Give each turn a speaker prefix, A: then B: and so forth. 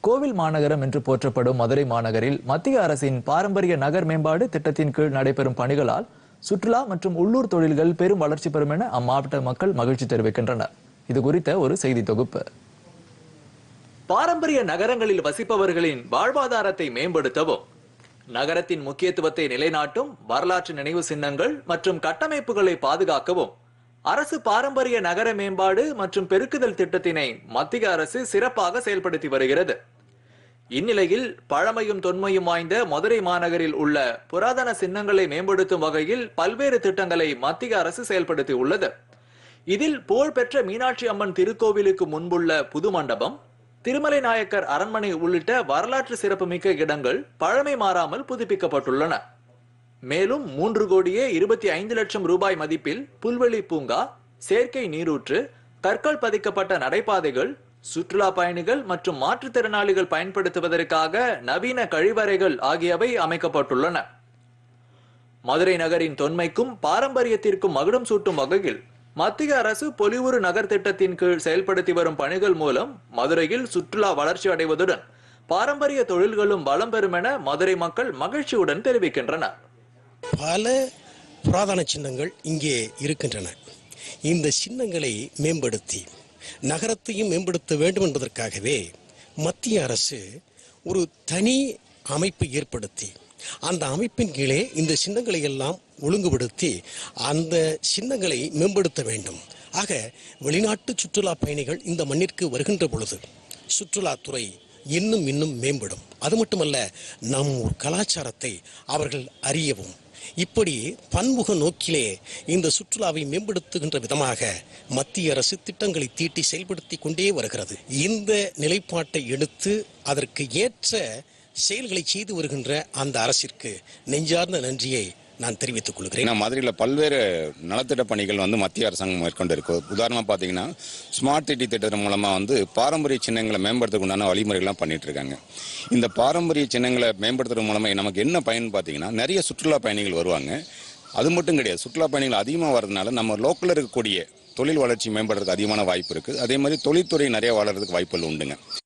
A: கோவில் மாநகரம் என்று போற்றப்படும் மதுரை மாநகரில் மத்திய அரசின் பாரம்பரிய நகர் மேம்பாடு திட்டத்தின் கீழ் நடைபெறும் பணிகளால் சுற்றுலா மற்றும் உள்ளூர் தொழில்கள் பெரும் வளர்ச்சி பெறும் என அம்மாவட்ட மக்கள் மகிழ்ச்சி தெரிவிக்கின்றனர் இது குறித்த ஒரு செய்தி தொகுப்பு பாரம்பரிய நகரங்களில் வசிப்பவர்களின் வாழ்வாதாரத்தை மேம்படுத்தவும் நகரத்தின் முக்கியத்துவத்தை நிலைநாட்டும் வரலாற்று நினைவு சின்னங்கள் மற்றும் கட்டமைப்புகளை பாதுகாக்கவும் அரசு பாரம்பரிய நகர மேம்பாடு மற்றும் பெருக்குதல் திட்டத்தினை மத்திய அரசு சிறப்பாக செயல்படுத்தி வருகிறது இந்நிலையில் பழமையும் தொன்மையும் வாய்ந்த மதுரை மாநகரில் உள்ள புராதன சின்னங்களை மேம்படுத்தும் வகையில் பல்வேறு திட்டங்களை மத்திய அரசு செயல்படுத்தி உள்ளது இதில் புகழ்பெற்ற மீனாட்சி அம்மன் திருக்கோவிலுக்கு முன்புள்ள புது மண்டபம் திருமலை நாயக்கர் அரண்மனை உள்ளிட்ட வரலாற்று சிறப்புமிக்க இடங்கள் பழமை மாறாமல் புதுப்பிக்கப்பட்டுள்ளன மேலும் மூன்று கோடியே இருபத்தி ஐந்து லட்சம் ரூபாய் மதிப்பில் புல்வெளி பூங்கா செயற்கை நீரூற்று கற்கள் பதிக்கப்பட்ட நடைபாதைகள் சுற்றுலா பயணிகள் மற்றும் மாற்றுத்திறனாளிகள் பயன்படுத்துவதற்காக நவீன கழிவறைகள் ஆகியவை அமைக்கப்பட்டுள்ளன மதுரை நகரின் தொன்மைக்கும் பாரம்பரியத்திற்கும் மகுடம் சூட்டும் வகையில் மத்திய அரசு பொலிவுறு நகர் திட்டத்தின் கீழ் செயல்படுத்தி வரும் பணிகள் மூலம் மதுரையில் சுற்றுலா வளர்ச்சி அடைவதுடன் பாரம்பரிய தொழில்களும் வளம் பெறும் என மதுரை மக்கள் மகிழ்ச்சியுடன் தெரிவிக்கின்றனர்
B: பல புராதன சின்னங்கள் இங்கே இருக்கின்றன இந்த சின்னங்களை மேம்படுத்தி நகரத்தையும் மேம்படுத்த வேண்டும் என்பதற்காகவே மத்திய அரசு ஒரு தனி அமைப்பை ஏற்படுத்தி அந்த அமைப்பின் கீழே இந்த சின்னங்களை எல்லாம் ஒழுங்குபடுத்தி அந்த சின்னங்களை மேம்படுத்த வேண்டும் ஆக வெளிநாட்டு சுற்றுலா பயணிகள் இந்த மண்ணிற்கு வருகின்ற பொழுது சுற்றுலாத்துறை இன்னும் இன்னும் மேம்படும் அது மட்டுமல்ல நம் ஊர் கலாச்சாரத்தை அவர்கள் அறியவும் இப்படி பன்முக நோக்கிலே இந்த சுற்றுலாவை மேம்படுத்துகின்ற விதமாக மத்திய அரசு திட்டங்களை தீட்டி செயல்படுத்தி கொண்டே வருகிறது இந்த நிலைப்பாட்டை எடுத்து அதற்கு ஏற்ற செயல்களை செய்து வருகின்ற அந்த அரசிற்கு நெஞ்சார்ந்த நன்றியை நான் தெரிவித்துக் கொள்கிறேன்
C: ஏன்னா மதுரையில் பல்வேறு நலத்திட்ட பணிகள் வந்து மத்திய அரசாங்கம் மேற்கொண்டு இருக்கு உதாரணமாக பார்த்தீங்கன்னா ஸ்மார்ட் சிட்டி திட்டத்தின் மூலமாக வந்து பாரம்பரிய சின்னங்களை மேம்படுத்துறதுக்கு உண்டான வழிமுறைகள்லாம் பண்ணிட்டு இருக்காங்க இந்த பாரம்பரிய சின்னங்களை மேம்படுத்துறது மூலமாக நமக்கு என்ன பயன் பார்த்தீங்கன்னா நிறைய சுற்றுலா பயணிகள் வருவாங்க அது மட்டும் கிடையாது சுற்றுலா பயணிகள் அதிகமாக வர்றதுனால நம்ம லோக்கலில் இருக்கக்கூடிய தொழில் வளர்ச்சி மேம்படுறதுக்கு அதிகமான வாய்ப்பு இருக்குது அதே மாதிரி தொழில்துறை நிறைய வளர்றதுக்கு வாய்ப்புகள் உண்டுங்க